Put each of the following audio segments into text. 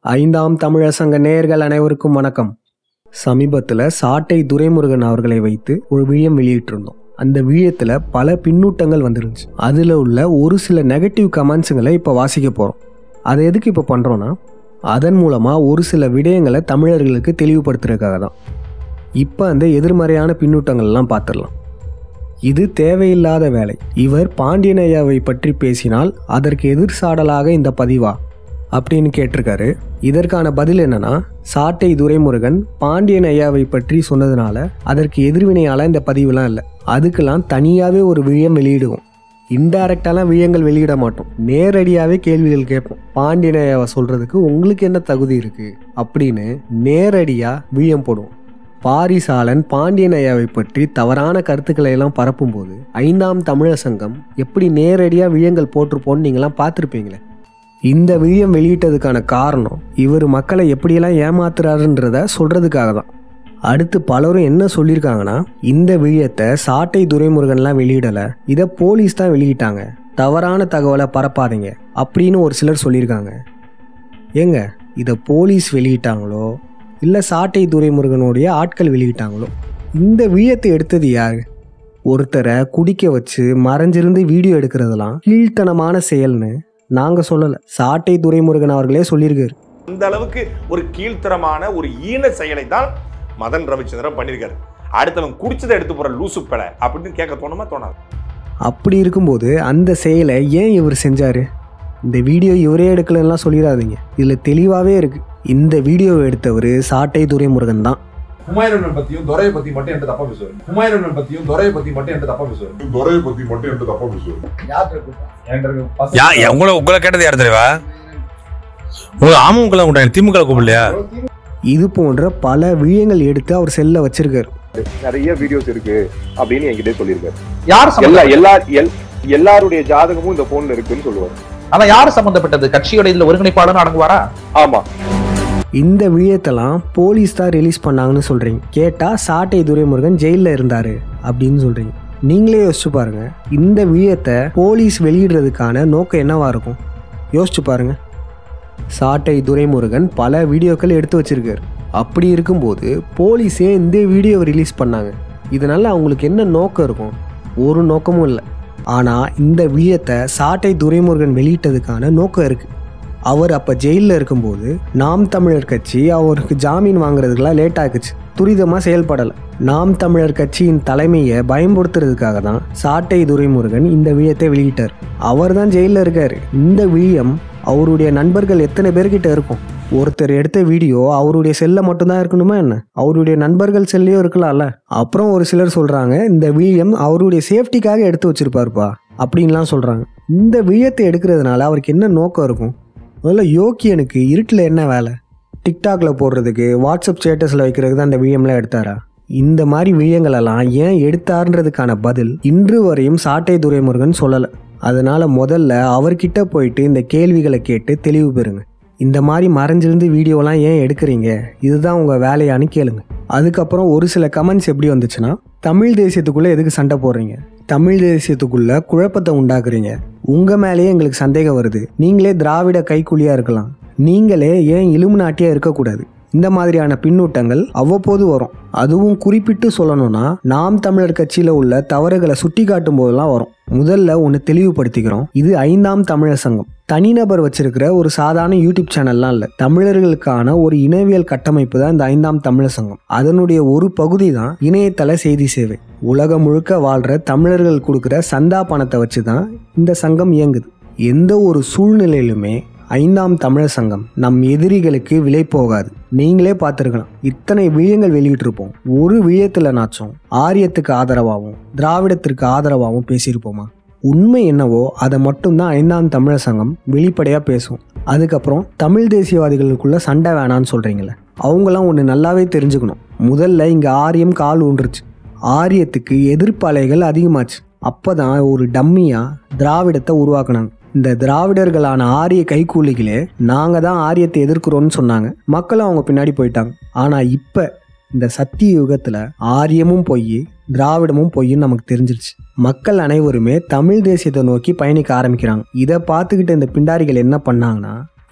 ஐந்தாம் தமிழர் சங்க நேயர்கள் அனைவருக்கும் வணக்கம் சமீபத்தில் சாட்டை துரைமுருகன் அவர்களை வைத்து ஒரு விழியம் வெளியிட்டிருந்தோம் அந்த விழியத்தில் பல பின்னூட்டங்கள் வந்துருந்துச்சு அதில் உள்ள ஒரு சில நெகட்டிவ் கமெண்ட்ஸுங்களை இப்போ வாசிக்க போகிறோம் அதை எதுக்கு இப்போ பண்ணுறோன்னா அதன் மூலமாக ஒரு சில விடயங்களை தமிழர்களுக்கு தெளிவுபடுத்துறதுக்காக தான் இப்போ அந்த எதிர்மறையான பின்னூட்டங்கள்லாம் பார்த்துடலாம் இது தேவையில்லாத வேலை இவர் பாண்டியன் ஐயாவை பற்றி பேசினால் அதற்கு எதிர் சாடலாக இந்த பதிவா அப்படின்னு கேட்டிருக்காரு இதற்கான பதில் என்னன்னா சாட்டை துரைமுருகன் பாண்டியன் ஐயாவை பற்றி சொன்னதுனால அதற்கு எதிர்வினையால இந்த பதிவுலாம் இல்லை அதுக்கெல்லாம் தனியாகவே ஒரு விழியம் வெளியிடுவோம் இன்டைரக்டாலாம் விழியங்கள் வெளியிட மாட்டோம் நேரடியாகவே கேள்விகள் கேட்போம் பாண்டியன் ஐயாவை சொல்கிறதுக்கு உங்களுக்கு என்ன தகுதி இருக்குது அப்படின்னு நேரடியாக விழியம் போடுவோம் பாரிசாலன் பாண்டியன் ஐயாவை பற்றி தவறான கருத்துக்களை எல்லாம் பரப்பும்போது ஐந்தாம் தமிழர் சங்கம் எப்படி நேரடியாக விழியங்கள் போட்டிருப்போன்னு நீங்களாம் பார்த்துருப்பீங்களே இந்த விழியம் வெளியிட்டதுக்கான காரணம் இவர் மக்களை எப்படியெல்லாம் ஏமாத்துறாருன்றத சொல்கிறதுக்காக தான் அடுத்து பலரும் என்ன சொல்லியிருக்காங்கன்னா இந்த விழியத்தை சாட்டை துரைமுருகன்லாம் வெளியிடலை இதை போலீஸ் தான் வெளியிட்டாங்க தவறான தகவலை பரப்பாதீங்க அப்படின்னு ஒரு சிலர் சொல்லியிருக்காங்க ஏங்க இதை போலீஸ் வெளியிட்டாங்களோ இல்லை சாட்டை துரைமுருகனுடைய ஆட்கள் வெளியிட்டாங்களோ இந்த விழியத்தை எடுத்தது யாரு ஒருத்தரை குடிக்க வச்சு மறைஞ்சிருந்து வீடியோ எடுக்கிறதெல்லாம் கீழ்த்தனமான செயல்னு நாங்கள் சொல்லலை சாட்டை துரைமுருகன் அவர்களே சொல்லியிருக்காரு அந்த அளவுக்கு ஒரு கீழ்த்தரமான ஒரு ஈன செயலை தான் மதன் ரவிச்சந்திரன் பண்ணியிருக்காரு அடுத்தவன் குடிச்சதை எடுத்து போற லூசு பெலை அப்படின்னு கேட்க தோணுமா தோணாது அப்படி இருக்கும்போது அந்த செயலை ஏன் இவர் செஞ்சார் இந்த வீடியோ இவரே எடுக்கலன்னா சொல்லிடாதீங்க இதில் தெளிவாகவே இருக்குது இந்த வீடியோவை எடுத்தவர் சாட்டை துரைமுருகன் தான் குமாரண்ணன் பத்தியும் துரையை பத்தி மட்டும் என்கிட்ட தப்பா பேசுவாரு குமாரண்ணன் பத்தியும் துரையை பத்தி மட்டும் என்கிட்ட தப்பா பேசுவாரு துறையை பத்தி மட்டும் என்கிட்ட தப்பா பேசுவாரு என்கிட்ட இருக்க பசங்க- யா யா, உங்களை உங்களை கேட்டது யார் தெரியுவா உங்களுக்கு அமமுக கூப்பிட்டாங்க திமுக கூப்பிடலையா இது போன்ற பல விழியங்கள் எடுத்து அவர் செல்ல வச்சிருக்காரு நிறைய வீடியோஸ் இருக்கு அப்படின்னு என்கிட்ட சொல்லியிருக்காரு யார் எல்லா சம்பந்தப்பட்டது? எல்லா எல்- எல்லாருடைய ஜாதகமும் இந்த போன்ல இருக்குன்னு சொல்லுவாரு ஆனா யார் சம்பந்தப்பட்டது கட்சியோட இதுல ஒருங்கிணைப்பாளர் அடங்குவாரா ஆமா இந்த விழியத்தெல்லாம் போலீஸ் தான் ரிலீஸ் பண்ணாங்கன்னு சொல்கிறீங்க கேட்டால் சாட்டை துரைமுருகன் ஜெயிலில் இருந்தார் அப்படின்னு சொல்கிறீங்க நீங்களே யோசிச்சு பாருங்க இந்த விழியத்தை போலீஸ் வெளியிடுறதுக்கான நோக்கம் என்னவா இருக்கும் யோசிச்சு பாருங்க சாட்டை துரைமுருகன் பல வீடியோக்கள் எடுத்து வச்சிருக்காரு அப்படி இருக்கும்போது போலீஸே இந்த வீடியோவை ரிலீஸ் பண்ணாங்க இதனால அவங்களுக்கு என்ன நோக்கம் இருக்கும் ஒரு நோக்கமும் இல்லை ஆனால் இந்த விழியத்தை சாட்டை துரைமுருகன் வெளியிட்டதுக்கான நோக்கம் இருக்குது அவர் அப்போ ஜெயிலில் இருக்கும்போது நாம் தமிழர் கட்சி அவருக்கு ஜாமீன் வாங்குறதுக்கெல்லாம் லேட் ஆகுச்சு துரிதமாக செயல்படலை நாம் தமிழர் கட்சியின் தலைமையை பயன்படுத்துறதுக்காக தான் சாட்டை துரைமுருகன் இந்த விழியத்தை வெளியிட்டார் அவர் தான் ஜெயிலில் இருக்கார் இந்த விழியம் அவருடைய நண்பர்கள் எத்தனை பேர்கிட்ட இருக்கும் ஒருத்தர் எடுத்த வீடியோ அவருடைய செல்ல மட்டும்தான் இருக்கணுமா என்ன அவருடைய நண்பர்கள் செல்லையும் இருக்கலாம்ல அப்புறம் ஒரு சிலர் சொல்கிறாங்க இந்த விழியம் அவருடைய சேஃப்டிக்காக எடுத்து வச்சிருப்பாருப்பா அப்படின்லாம் சொல்கிறாங்க இந்த விழியத்தை எடுக்கிறதுனால அவருக்கு என்ன நோக்கம் இருக்கும் முதல்ல யோக்கியனுக்கு இருட்டில் என்ன வேலை டிக்டாக்ல போடுறதுக்கு வாட்ஸ்அப் ஸ்டேட்டஸில் வைக்கிறதுக்கு தான் அந்த விழியம்லாம் எடுத்தாரா இந்த மாதிரி விழியங்களெல்லாம் ஏன் எடுத்தாருன்றதுக்கான பதில் இன்று வரையும் சாட்டை துரைமுருகன் சொல்லலை அதனால முதல்ல அவர்கிட்ட போயிட்டு இந்த கேள்விகளை கேட்டு தெளிவு பெறுங்க இந்த மாதிரி மறைஞ்சிருந்து வீடியோலாம் ஏன் எடுக்கிறீங்க இதுதான் உங்கள் வேலையான்னு கேளுங்க அதுக்கப்புறம் ஒரு சில கமெண்ட்ஸ் எப்படி வந்துச்சுன்னா தமிழ் தேசியத்துக்குள்ளே எதுக்கு சண்டை போடுறீங்க தமிழ் தேசியத்துக்குள்ள குழப்பத்தை உண்டாக்குறீங்க உங்கள் மேலேயே எங்களுக்கு சந்தேகம் வருது நீங்களே திராவிட கைக்கூலியாக இருக்கலாம் நீங்களே ஏன் இலும்பு நாட்டியாக இருக்கக்கூடாது இந்த மாதிரியான பின்னூட்டங்கள் அவ்வப்போது வரும் அதுவும் குறிப்பிட்டு சொல்லணும்னா நாம் தமிழர் கட்சியில் உள்ள தவறுகளை சுட்டி காட்டும் போதெல்லாம் வரும் முதல்ல ஒன்று தெளிவுபடுத்திக்கிறோம் இது ஐந்தாம் தமிழர் சங்கம் தனிநபர் வச்சிருக்கிற ஒரு சாதாரண யூடியூப் சேனல்லாம் இல்லை தமிழர்களுக்கான ஒரு இனவியல் கட்டமைப்பு தான் இந்த ஐந்தாம் தமிழர் சங்கம் அதனுடைய ஒரு பகுதி தான் இணையதள செய்தி சேவை உலகம் முழுக்க வாழ்கிற தமிழர்கள் கொடுக்குற சந்தா பணத்தை வச்சு தான் இந்த சங்கம் இயங்குது எந்த ஒரு சூழ்நிலையிலுமே ஐந்தாம் தமிழர் சங்கம் நம் எதிரிகளுக்கு விலை போகாது நீங்களே பார்த்துருக்கலாம் இத்தனை விழியங்கள் வெளியிட்டிருப்போம் ஒரு விழியத்தில் நாச்சும் ஆரியத்துக்கு ஆதரவாகவும் திராவிடத்திற்கு ஆதரவாகவும் பேசியிருப்போமா உண்மை என்னவோ அதை மட்டும்தான் ஐந்தாம் தமிழர் சங்கம் வெளிப்படையாக பேசும் அதுக்கப்புறம் தமிழ் தேசியவாதிகளுக்குள்ள சண்டை வேணான்னு சொல்கிறீங்களே அவங்களாம் ஒன்று நல்லாவே தெரிஞ்சுக்கணும் முதல்ல இங்கே ஆரியம் கால் ஊன்றுச்சு ஆரியத்துக்கு எதிர்ப்பு அலைகள் அதிகமாச்சு அப்போ தான் ஒரு டம்மியாக திராவிடத்தை உருவாக்குனாங்க இந்த திராவிடர்களான ஆரிய கைக்கூலிகளே நாங்கள் தான் ஆரியத்தை எதிர்க்கிறோன்னு சொன்னாங்க மக்களும் அவங்க பின்னாடி போயிட்டாங்க ஆனால் இப்போ இந்த சத்திய யுகத்தில் ஆரியமும் பொய் திராவிடமும் பொய்ன்னு நமக்கு தெரிஞ்சிருச்சு மக்கள் அனைவருமே தமிழ் தேசியத்தை நோக்கி பயணிக்க ஆரம்பிக்கிறாங்க இதை பார்த்துக்கிட்டு இந்த பிண்டாரிகள் என்ன பண்ணாங்கன்னா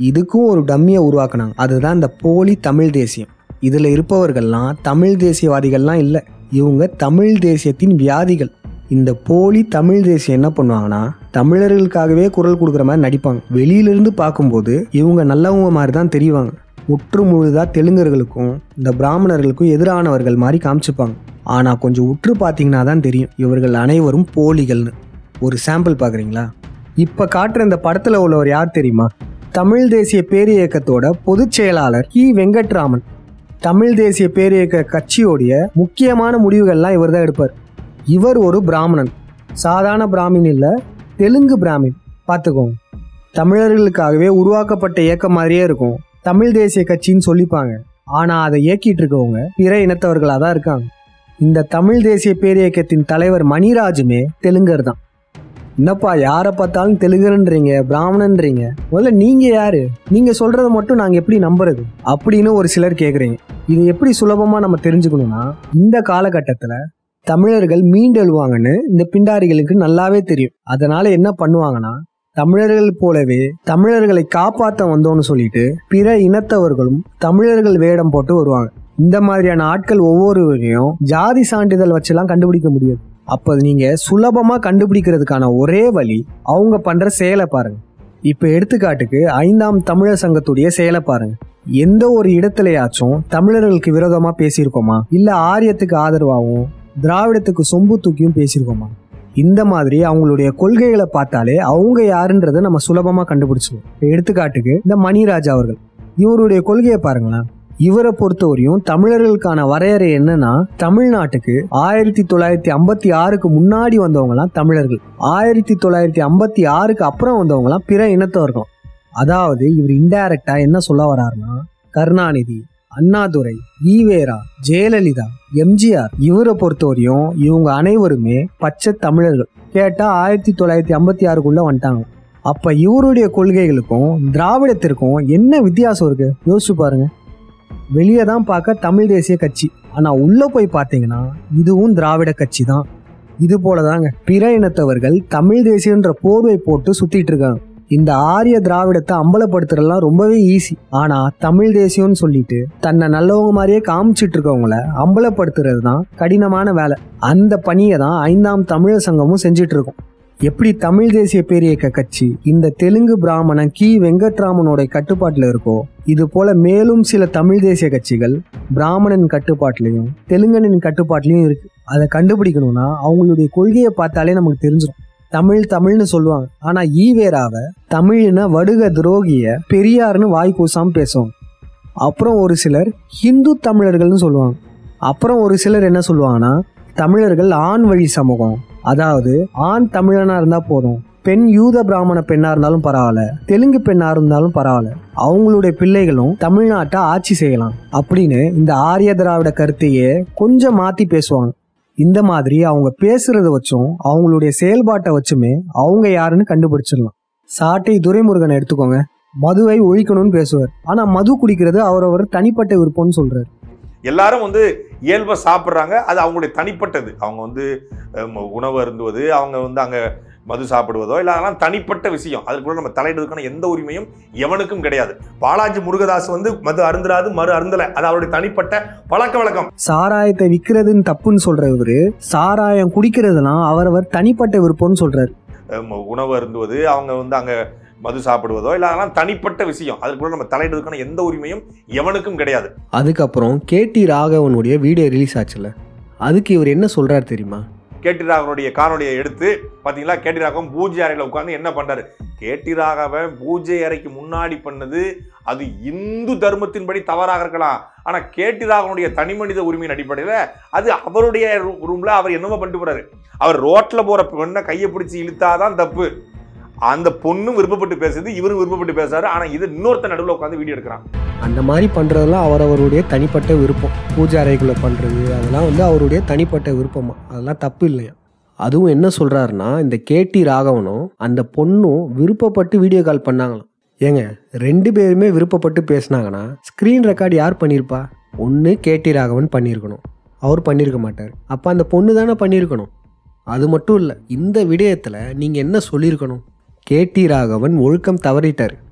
இதுக்கும் ஒரு டம்மியை உருவாக்குனாங்க அதுதான் இந்த போலி தமிழ் தேசியம் இதில் இருப்பவர்கள்லாம் தமிழ் தேசியவாதிகள்லாம் இல்லை இவங்க தமிழ் தேசியத்தின் வியாதிகள் இந்த போலி தமிழ் தேசியம் என்ன பண்ணுவாங்கன்னா தமிழர்களுக்காகவே குரல் கொடுக்குற மாதிரி நடிப்பாங்க வெளியிலிருந்து பார்க்கும்போது இவங்க நல்லவங்க மாதிரி தான் தெரிவாங்க முற்று முழுதாக தெலுங்கர்களுக்கும் இந்த பிராமணர்களுக்கும் எதிரானவர்கள் மாதிரி காமிச்சுப்பாங்க ஆனால் கொஞ்சம் உற்று பார்த்தீங்கன்னா தான் தெரியும் இவர்கள் அனைவரும் போலிகள்னு ஒரு சாம்பிள் பார்க்குறீங்களா இப்போ காட்டுற இந்த படத்தில் உள்ளவர் யார் தெரியுமா தமிழ் தேசிய பேரியக்கத்தோட பொதுச் செயலாளர் கி வெங்கட்ராமன் தமிழ் தேசிய பேரியக்க கட்சியோடைய முக்கியமான முடிவுகள்லாம் இவர் தான் எடுப்பார் இவர் ஒரு பிராமணன் சாதாரண பிராமின் இல்லை தெலுங்கு பிராமின் பார்த்துக்கோங்க தமிழர்களுக்காகவே உருவாக்கப்பட்ட இயக்கம் மாதிரியே இருக்கும் தமிழ் தேசிய கட்சின்னு சொல்லிப்பாங்க ஆனால் அதை இயக்கிட்டு இருக்கவங்க பிற இனத்தவர்களாக தான் இருக்காங்க இந்த தமிழ் தேசிய பேரியக்கத்தின் தலைவர் மணிராஜுமே தெலுங்கர் தான் என்னப்பா யாரை பார்த்தாலும் தெலுங்குன்றீங்க பிராமணன்றீங்க முதல்ல நீங்க யாரு நீங்க சொல்றத மட்டும் நாங்க எப்படி நம்புறது அப்படின்னு ஒரு சிலர் கேக்குறீங்க இது எப்படி சுலபமா நம்ம தெரிஞ்சுக்கணும்னா இந்த காலகட்டத்துல தமிழர்கள் மீண்டெழுவாங்கன்னு இந்த பிண்டாரிகளுக்கு நல்லாவே தெரியும் அதனால என்ன பண்ணுவாங்கன்னா தமிழர்கள் போலவே தமிழர்களை காப்பாற்ற வந்தோம்னு சொல்லிட்டு பிற இனத்தவர்களும் தமிழர்கள் வேடம் போட்டு வருவாங்க இந்த மாதிரியான ஆட்கள் ஒவ்வொருவரையும் ஜாதி சான்றிதழ் வச்செல்லாம் கண்டுபிடிக்க முடியாது அப்போ நீங்க சுலபமா கண்டுபிடிக்கிறதுக்கான ஒரே வழி அவங்க பண்ற செயலை பாருங்க இப்ப எடுத்துக்காட்டுக்கு ஐந்தாம் தமிழர் சங்கத்துடைய செயலை பாருங்க எந்த ஒரு இடத்துலயாச்சும் தமிழர்களுக்கு விரோதமா பேசியிருக்கோமா இல்ல ஆரியத்துக்கு ஆதரவாகவும் திராவிடத்துக்கு சொம்பு தூக்கியும் பேசியிருக்கோமா இந்த மாதிரி அவங்களுடைய கொள்கைகளை பார்த்தாலே அவங்க யாருன்றதை நம்ம சுலபமா கண்டுபிடிச்சிடுவோம் இப்ப எடுத்துக்காட்டுக்கு இந்த மணிராஜ் அவர்கள் இவருடைய கொள்கையை பாருங்களேன் இவரை பொறுத்தவரையும் தமிழர்களுக்கான வரையறை என்னன்னா தமிழ்நாட்டுக்கு ஆயிரத்தி தொள்ளாயிரத்தி ஐம்பத்தி ஆறுக்கு முன்னாடி வந்தவங்கலாம் தமிழர்கள் ஆயிரத்தி தொள்ளாயிரத்தி ஐம்பத்தி ஆறுக்கு அப்புறம் வந்தவங்கலாம் பிற இனத்தவர்கள் அதாவது இவர் இன்டைரக்டா என்ன சொல்ல வர்றாருன்னா கருணாநிதி அண்ணாதுரை ஈவேரா ஜெயலலிதா எம்ஜிஆர் இவரை பொறுத்தவரையும் இவங்க அனைவருமே பச்சை தமிழர்கள் கேட்டா ஆயிரத்தி தொள்ளாயிரத்தி ஐம்பத்தி ஆறுக்குள்ள வந்துட்டாங்க அப்ப இவருடைய கொள்கைகளுக்கும் திராவிடத்திற்கும் என்ன வித்தியாசம் இருக்கு யோசிச்சு பாருங்க வெளியே தான் பார்க்க தமிழ் தேசிய கட்சி ஆனா உள்ள போய் பார்த்தீங்கன்னா இதுவும் திராவிட கட்சி தான் இது போலதாங்க பிற இனத்தவர்கள் தமிழ் தேசியன்ற போர்வை போட்டு சுத்திட்டு இருக்காங்க இந்த ஆரிய திராவிடத்தை அம்பலப்படுத்துறதுலாம் ரொம்பவே ஈஸி ஆனா தமிழ் தேசியம்னு சொல்லிட்டு தன்னை நல்லவங்க மாதிரியே காமிச்சிட்டு இருக்கவங்கள அம்பலப்படுத்துறது தான் கடினமான வேலை அந்த பணியை தான் ஐந்தாம் தமிழர் சங்கமும் செஞ்சுட்டு இருக்கும் எப்படி தமிழ் தேசிய பேரியக்க கட்சி இந்த தெலுங்கு பிராமணன் கி வெங்கட்ராமனோட கட்டுப்பாட்டில் இருக்கோ இது போல மேலும் சில தமிழ் தேசிய கட்சிகள் பிராமணன் கட்டுப்பாட்டிலையும் தெலுங்கனின் கட்டுப்பாட்டிலையும் இருக்கு அதை கண்டுபிடிக்கணும்னா அவங்களுடைய கொள்கையை பார்த்தாலே நமக்கு தெரிஞ்சிடும் தமிழ் தமிழ்னு சொல்லுவாங்க ஆனா ஈவேராவை தமிழ்னா வடுக துரோகிய பெரியார்னு வாய் கூசாம பேசுவாங்க அப்புறம் ஒரு சிலர் ஹிந்து தமிழர்கள்னு சொல்லுவாங்க அப்புறம் ஒரு சிலர் என்ன சொல்லுவாங்கன்னா தமிழர்கள் ஆண் வழி சமூகம் அதாவது ஆண் தமிழனா இருந்தா போதும் பெண் யூத பிராமண பெண்ணா இருந்தாலும் பரவாயில்ல தெலுங்கு பெண்ணா இருந்தாலும் பரவாயில்ல அவங்களுடைய பிள்ளைகளும் தமிழ்நாட்டை ஆட்சி செய்யலாம் அப்படின்னு இந்த ஆரிய திராவிட கருத்தையே கொஞ்சம் மாத்தி பேசுவாங்க இந்த மாதிரி அவங்க பேசுறத வச்சும் அவங்களுடைய செயல்பாட்டை வச்சுமே அவங்க யாருன்னு கண்டுபிடிச்சிடலாம் சாட்டை துரைமுருகனை எடுத்துக்கோங்க மதுவை ஒழிக்கணும்னு பேசுவார் ஆனா மது குடிக்கிறது அவரவர் தனிப்பட்ட விருப்பம்னு சொல்றாரு எல்லாரும் வந்து இயல்பா சாப்பிட்றாங்க அது அவங்களுடைய தனிப்பட்டது அவங்க வந்து அஹ், உணவு அருந்துவது அவங்க வந்து அங்க மது சாப்பிடுவதோ இல்லை அதெல்லாம் தனிப்பட்ட விஷயம் அதுக்குள்ள நம்ம தலையிடுறதுக்கான எந்த உரிமையும் எவனுக்கும் கிடையாது பாலாஜி முருகதாஸ் வந்து மது அருந்துறாது மறு அருந்தலை அது அவருடைய தனிப்பட்ட பழக்க வழக்கம் சாராயத்தை விற்கிறதுன்னு தப்புன்னு சொல்ற இவரு சாராயம் குடிக்கிறதுனா அவரவர் தனிப்பட்ட விருப்பம்னு சொல்றாரு அஹ், உணவு அருந்துவது அவங்க வந்து அங்க மது சாப்பிடுவதோ இல்லை அதெல்லாம் தனிப்பட்ட விஷயம் அதுக்குள்ள நம்ம தலையிடுறதுக்கான எந்த உரிமையும் எவனுக்கும் கிடையாது அதுக்கப்புறம் கேடி ராகவனுடைய வீடியோ ரிலீஸ் ஆச்சுல்ல அதுக்கு இவர் என்ன சொல்றாரு தெரியுமா கேடி ராகவனுடைய காணொலியை எடுத்து பார்த்தீங்களா கேடி ராகவன் பூஜை அறையில் உட்காந்து என்ன பண்றாரு கேடி ராகவன் பூஜை அறைக்கு முன்னாடி பண்ணது அது இந்து தர்மத்தின்படி தவறாக இருக்கலாம் ஆனா கேடி ராகவனுடைய தனி மனித உரிமையின் அடிப்படையில் அது அவருடைய ரூ- ரூம்ல அவர் என்னமோ பண்ணிட்டு போறாரு அவர் ரோட்ல போற பெண்ணை கையை பிடிச்சி இழுத்தாதான் தப்பு அந்த பொண்ணும் விருப்பப்பட்டு பேசுது இவரும் விருப்பப்பட்டு பேசுறாரு ஆனா இது இன்னொருத்த நடுவில் உட்காந்து வீடியோ எடுக்கிறான் அந்த மாதிரி பண்றதெல்லாம் அவரவருடைய தனிப்பட்ட விருப்பம் பூஜை அறைக்குள்ள பண்றது அதெல்லாம் வந்து அவருடைய தனிப்பட்ட விருப்பமா அதெல்லாம் தப்பு இல்லையா அதுவும் என்ன சொல்றாருன்னா இந்த கேடி ராகவனும் அந்த பொண்ணும் விருப்பப்பட்டு வீடியோ கால் பண்ணாங்களாம் ஏங்க ரெண்டு பேருமே விருப்பப்பட்டு பேசுனாங்கன்னா ஸ்க்ரீன் ரெக்கார்ட் யார் பண்ணியிருப்பா ஒன்று கேடி ராகவன் பண்ணியிருக்கணும் அவர் பண்ணியிருக்க மாட்டார் அப்போ அந்த பொண்ணு தானே பண்ணியிருக்கணும் அது மட்டும் இல்லை இந்த விடயத்தில் நீங்கள் என்ன சொல்லியிருக்கணும் கேடி ராகவன் ஒழுக்கம் தவறிட்டார்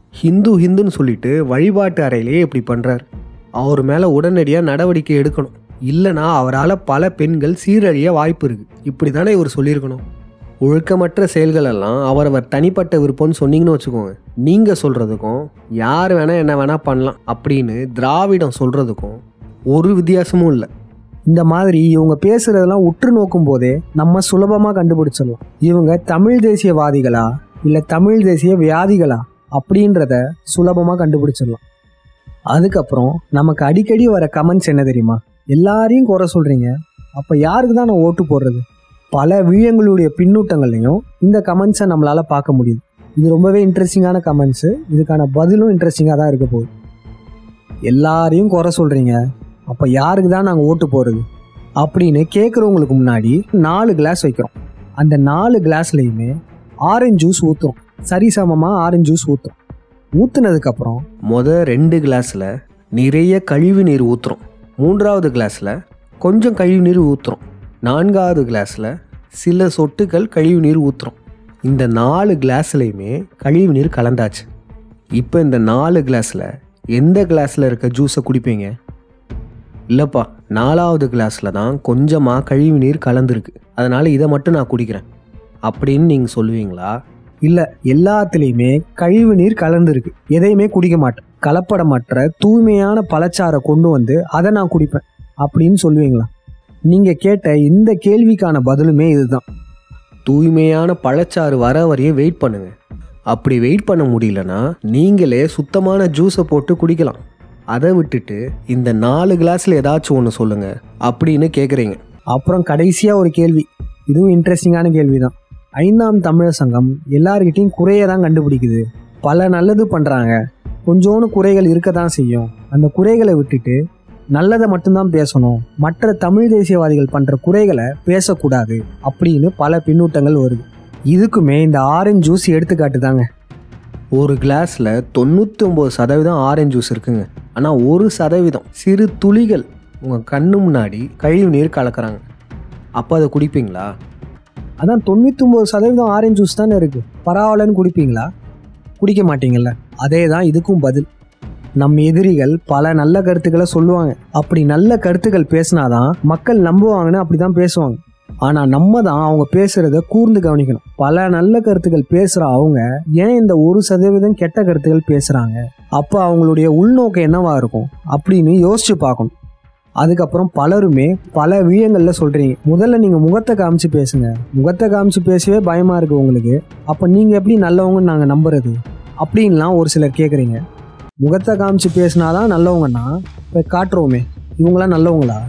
ஹிந்து ஹிந்துன்னு சொல்லிட்டு வழிபாட்டு அறையிலேயே இப்படி பண்ணுறார் அவர் மேலே உடனடியாக நடவடிக்கை எடுக்கணும் இல்லைனா அவரால் பல பெண்கள் சீரழிய வாய்ப்பு இருக்குது இப்படி தானே இவர் சொல்லியிருக்கணும் ஒழுக்கமற்ற செயல்கள் எல்லாம் அவரவர் தனிப்பட்ட விருப்பம்னு சொன்னீங்கன்னு வச்சுக்கோங்க நீங்கள் சொல்கிறதுக்கும் யார் வேணால் என்ன வேணால் பண்ணலாம் அப்படின்னு திராவிடம் சொல்கிறதுக்கும் ஒரு வித்தியாசமும் இல்லை இந்த மாதிரி இவங்க பேசுறதெல்லாம் உற்று நோக்கும் போதே நம்ம சுலபமாக கண்டுபிடிச்சிடலாம் இவங்க தமிழ் தேசியவாதிகளா இல்லை தமிழ் தேசிய வியாதிகளா அப்படின்றத சுலபமாக கண்டுபிடிச்சிடலாம் அதுக்கப்புறம் நமக்கு அடிக்கடி வர கமெண்ட்ஸ் என்ன தெரியுமா எல்லாரையும் குறை சொல்கிறீங்க அப்போ யாருக்கு தான் நான் ஓட்டு போடுறது பல விழியங்களுடைய பின்னூட்டங்கள்லையும் இந்த கமெண்ட்ஸை நம்மளால் பார்க்க முடியுது இது ரொம்பவே இன்ட்ரெஸ்டிங்கான கமெண்ட்ஸு இதுக்கான பதிலும் இன்ட்ரெஸ்டிங்காக தான் இருக்க போகுது எல்லாரையும் குறை சொல்கிறீங்க அப்போ யாருக்கு தான் நாங்கள் ஓட்டு போகிறது அப்படின்னு கேட்குறவங்களுக்கு முன்னாடி நாலு கிளாஸ் வைக்கிறோம் அந்த நாலு கிளாஸ்லையுமே ஆரஞ்சு ஜூஸ் ஊற்றுறோம் சரிசமமாக ஆரஞ்சு ஜூஸ் ஊற்றுறோம் ஊற்றுனதுக்கப்புறம் முத ரெண்டு கிளாஸில் நிறைய கழிவு நீர் ஊற்றுறோம் மூன்றாவது கிளாஸில் கொஞ்சம் கழிவு நீர் ஊற்றுறோம் நான்காவது கிளாஸில் சில சொட்டுகள் கழிவு நீர் ஊற்றுறோம் இந்த நாலு கிளாஸ்லையுமே கழிவு நீர் கலந்தாச்சு இப்போ இந்த நாலு கிளாஸில் எந்த கிளாஸில் இருக்க ஜூஸை குடிப்பீங்க இல்லைப்பா நாலாவது கிளாஸில் தான் கொஞ்சமாக கழிவு நீர் கலந்துருக்கு அதனால் இதை மட்டும் நான் குடிக்கிறேன் அப்படின்னு நீங்கள் சொல்லுவீங்களா இல்லை எல்லாத்துலேயுமே கழிவு நீர் கலந்துருக்கு எதையுமே குடிக்க மாட்டேன் கலப்படமற்ற தூய்மையான பழச்சாறை கொண்டு வந்து அதை நான் குடிப்பேன் அப்படின்னு சொல்லுவீங்களா நீங்கள் கேட்ட இந்த கேள்விக்கான பதிலுமே இதுதான் தூய்மையான பழச்சாறு வர வரையும் வெயிட் பண்ணுங்க அப்படி வெயிட் பண்ண முடியலனா நீங்களே சுத்தமான ஜூஸை போட்டு குடிக்கலாம் அதை விட்டுட்டு இந்த நாலு கிளாஸில் ஏதாச்சும் ஒன்று சொல்லுங்க அப்படின்னு கேட்குறீங்க அப்புறம் கடைசியாக ஒரு கேள்வி இதுவும் இன்ட்ரெஸ்டிங்கான கேள்வி தான் ஐந்தாம் தமிழர் சங்கம் எல்லார்கிட்டையும் குறையை தான் கண்டுபிடிக்குது பல நல்லது பண்ணுறாங்க கொஞ்சோண்டு குறைகள் இருக்க தான் செய்யும் அந்த குறைகளை விட்டுட்டு நல்லதை மட்டும்தான் பேசணும் மற்ற தமிழ் தேசியவாதிகள் பண்ணுற குறைகளை பேசக்கூடாது அப்படின்னு பல பின்னூட்டங்கள் வருது இதுக்குமே இந்த ஆரஞ்சு ஜூஸ் எடுத்துக்காட்டு தாங்க ஒரு கிளாஸில் தொண்ணூற்றி ஒம்பது சதவீதம் ஆரஞ்சு ஜூஸ் இருக்குங்க ஆனால் ஒரு சதவீதம் சிறு துளிகள் உங்கள் கண்ணு முன்னாடி கழிவு நீர் கலக்குறாங்க அப்போ அதை குடிப்பீங்களா அதான் தொண்ணூற்றி ஒம்பது சதவீதம் ஆரஞ்சு ஜூஸ் தானே இருக்குது பரவாயில்லன்னு குடிப்பீங்களா குடிக்க மாட்டீங்கல்ல அதே தான் இதுக்கும் பதில் நம் எதிரிகள் பல நல்ல கருத்துக்களை சொல்லுவாங்க அப்படி நல்ல கருத்துக்கள் பேசினாதான் மக்கள் நம்புவாங்கன்னு அப்படி தான் பேசுவாங்க ஆனால் நம்ம தான் அவங்க பேசுகிறத கூர்ந்து கவனிக்கணும் பல நல்ல கருத்துக்கள் பேசுகிற அவங்க ஏன் இந்த ஒரு சதவீதம் கெட்ட கருத்துக்கள் பேசுகிறாங்க அப்போ அவங்களுடைய உள்நோக்கம் என்னவா இருக்கும் அப்படின்னு யோசிச்சு பார்க்கணும் அதுக்கப்புறம் பலருமே பல விஷயங்களில் சொல்கிறீங்க முதல்ல நீங்கள் முகத்தை காமிச்சு பேசுங்க முகத்தை காமிச்சு பேசவே பயமாக இருக்குது உங்களுக்கு அப்போ நீங்கள் எப்படி நல்லவங்கன்னு நாங்கள் நம்புறது அப்படின்லாம் ஒரு சிலர் கேட்குறீங்க முகத்தை காமிச்சு பேசினாதான் நல்லவங்கன்னா இப்போ காட்டுறோமே இவங்களாம் நல்லவங்களா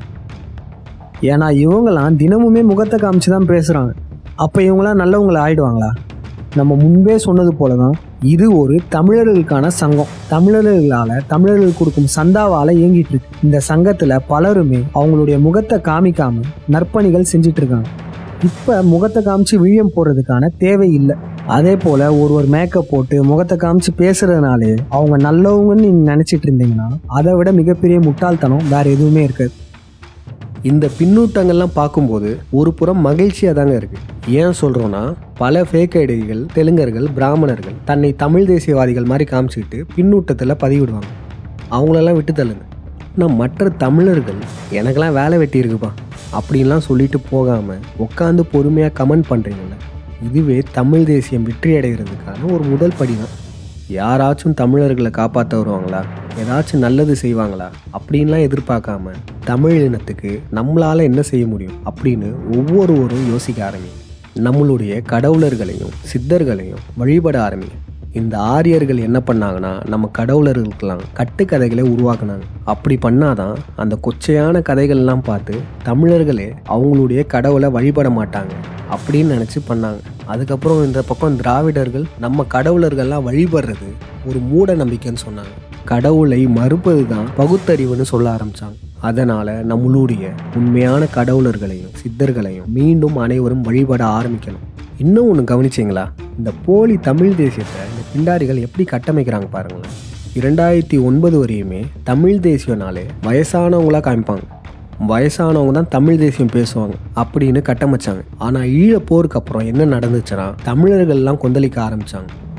ஏன்னா இவங்களாம் தினமுமே முகத்தை காமிச்சு தான் பேசுகிறாங்க அப்போ இவங்களாம் நல்லவங்கள ஆயிடுவாங்களா நம்ம முன்பே சொன்னது போல தான் இது ஒரு தமிழர்களுக்கான சங்கம் தமிழர்களால் தமிழர்கள் கொடுக்கும் சந்தாவால் இயங்கிட்டு இருக்கு இந்த சங்கத்தில் பலருமே அவங்களுடைய முகத்தை காமிக்காம நற்பணிகள் செஞ்சிட்டு இருக்காங்க இப்போ முகத்தை காமிச்சு விழியம் போடுறதுக்கான தேவை இல்லை அதே போல் ஒருவர் மேக்கப் போட்டு முகத்தை காமிச்சு பேசுறதுனாலே அவங்க நல்லவங்கன்னு நீங்கள் நினச்சிட்டு இருந்தீங்கன்னா அதை விட மிகப்பெரிய முட்டாள்தனம் வேற எதுவுமே இருக்காது இந்த பின்னூட்டங்கள்லாம் பார்க்கும்போது ஒரு புறம் மகிழ்ச்சியாக தாங்க இருக்குது ஏன் சொல்கிறோன்னா பல ஃபேக் ஐடிகள் தெலுங்கர்கள் பிராமணர்கள் தன்னை தமிழ் தேசியவாதிகள் மாதிரி காமிச்சிக்கிட்டு பின்னூட்டத்தில் பதிவிடுவாங்க அவங்களெல்லாம் விட்டு தள்ளுங்க ஆனால் மற்ற தமிழர்கள் எனக்கெல்லாம் வேலை வெட்டி இருக்குப்பா அப்படின்லாம் சொல்லிட்டு போகாமல் உட்காந்து பொறுமையாக கமெண்ட் பண்ணுறீங்கல்ல இதுவே தமிழ் தேசியம் வெற்றி அடைகிறதுக்கான ஒரு முதல் படி தான் யாராச்சும் தமிழர்களை காப்பாற்ற வருவாங்களா ஏதாச்சும் நல்லது செய்வாங்களா அப்படின்லாம் எதிர்பார்க்காம தமிழ் இனத்துக்கு நம்மளால் என்ன செய்ய முடியும் அப்படின்னு ஒவ்வொருவரும் யோசிக்க ஆரம்பிங்க நம்மளுடைய கடவுளர்களையும் சித்தர்களையும் வழிபட ஆரம்பிங்க இந்த ஆரியர்கள் என்ன பண்ணாங்கன்னா நம்ம கடவுளர்களுக்கெல்லாம் கட்டுக்கதைகளை உருவாக்குனாங்க அப்படி பண்ணாதான் அந்த கொச்சையான கதைகள்லாம் பார்த்து தமிழர்களே அவங்களுடைய கடவுளை வழிபட மாட்டாங்க அப்படின்னு நினச்சி பண்ணாங்க அதுக்கப்புறம் இந்த பக்கம் திராவிடர்கள் நம்ம கடவுளர்கள்லாம் வழிபடுறது ஒரு மூட நம்பிக்கைன்னு சொன்னாங்க கடவுளை மறுப்பது தான் பகுத்தறிவுன்னு சொல்ல ஆரம்பிச்சாங்க அதனால நம்மளுடைய உண்மையான கடவுளர்களையும் சித்தர்களையும் மீண்டும் அனைவரும் வழிபட ஆரம்பிக்கணும் இன்னும் ஒன்று கவனிச்சிங்களா இந்த போலி தமிழ் தேசியத்தை இந்த பிண்டாரிகள் எப்படி கட்டமைக்கிறாங்க பாருங்களேன் இரண்டாயிரத்தி ஒன்பது வரையுமே தமிழ் தேசியனாலே வயசானவங்களா காமிப்பாங்க வயசானவங்க தான் தமிழ் தேசியம் பேசுவாங்க அப்படின்னு கட்டமைச்சாங்க ஆனால் ஈழ போருக்கு அப்புறம் என்ன நடந்துச்சுன்னா தமிழர்கள்லாம் கொந்தளிக்க ஆரம்பிச்சாங்க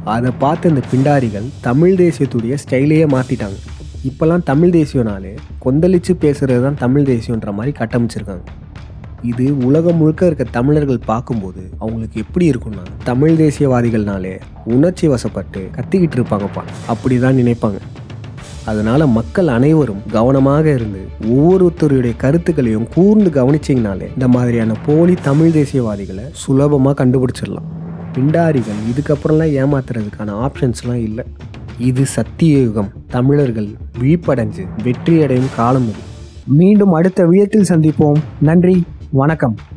அதை பார்த்து இந்த பிண்டாரிகள் தமிழ் தேசியத்துடைய ஸ்டைலையே மாற்றிட்டாங்க இப்போல்லாம் தமிழ் தேசியம்னாலே கொந்தளிச்சு பேசுறது தான் தமிழ் தேசியன்ற மாதிரி கட்டமைச்சிருக்காங்க இது உலகம் முழுக்க இருக்க தமிழர்கள் பார்க்கும்போது அவங்களுக்கு எப்படி இருக்கும்னா தமிழ் தேசியவாதிகள்னாலே உணர்ச்சி வசப்பட்டு கத்திக்கிட்டு இருப்பாங்கப்பா அப்படி தான் நினைப்பாங்க அதனால மக்கள் அனைவரும் கவனமாக இருந்து ஒவ்வொருத்தருடைய கருத்துக்களையும் கூர்ந்து கவனிச்சிங்கனாலே இந்த மாதிரியான போலி தமிழ் தேசியவாதிகளை சுலபமாக கண்டுபிடிச்சிடலாம் பிண்டாரிகள் இதுக்கப்புறம்லாம் ஏமாத்துறதுக்கான ஆப்ஷன்ஸ்லாம் இல்லை இது சத்திய யுகம் தமிழர்கள் விழிப்படைஞ்சு வெற்றியடையும் காலம் இது மீண்டும் அடுத்த வியத்தில் சந்திப்போம் நன்றி வணக்கம்